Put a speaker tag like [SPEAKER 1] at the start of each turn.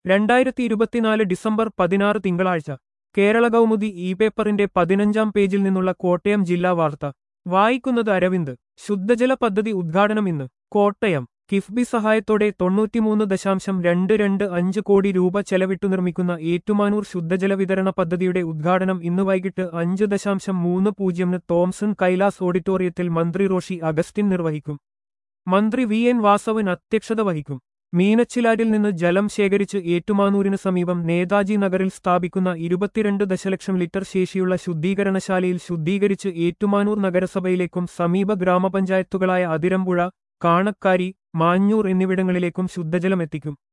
[SPEAKER 1] രണ്ടായിരത്തി ഇരുപത്തിനാല് ഡിസംബർ പതിനാറ് തിങ്കളാഴ്ച കേരള കൗമുദി ഇ പേപ്പറിന്റെ പതിനഞ്ചാം പേജിൽ നിന്നുള്ള കോട്ടയം ജില്ലാ വാർത്ത വായിക്കുന്നത് അരവിന്ദ് ശുദ്ധജല പദ്ധതി ഉദ്ഘാടനം ഇന്ന് കോട്ടയം കിഫ്ബി സഹായത്തോടെ തൊണ്ണൂറ്റിമൂന്ന് ദശാംശം രണ്ട് രണ്ട് അഞ്ച് കോടി രൂപ ചെലവിട്ടു നിർമ്മിക്കുന്ന ഏറ്റുമാനൂർ ശുദ്ധജല വിതരണ പദ്ധതിയുടെ ഉദ്ഘാടനം ഇന്ന് വൈകിട്ട് അഞ്ച് ദശാംശം മൂന്ന് പൂജ്യമിന് തോംസൺ കൈലാസ് ഓഡിറ്റോറിയത്തിൽ മന്ത്രി റോഷി അഗസ്റ്റിൻ നിർവഹിക്കും മന്ത്രി വി എൻ വാസവൻ അധ്യക്ഷത വഹിക്കും മീനച്ചിലാരിൽ നിന്ന് ജലം ശേഖരിച്ച് ഏറ്റുമാനൂരിന് സമീപം നേതാജി നഗറിൽ സ്ഥാപിക്കുന്ന ഇരുപത്തിരണ്ട് ദശലക്ഷം ലിറ്റർ ശേഷിയുള്ള ശുദ്ധീകരണശാലയിൽ ശുദ്ധീകരിച്ച് ഏറ്റുമാനൂർ നഗരസഭയിലേക്കും സമീപ ഗ്രാമപഞ്ചായത്തുകളായ അതിരമ്പുഴ കാണക്കാരി മാഞ്ഞൂർ എന്നിവിടങ്ങളിലേക്കും ശുദ്ധജലം എത്തിക്കും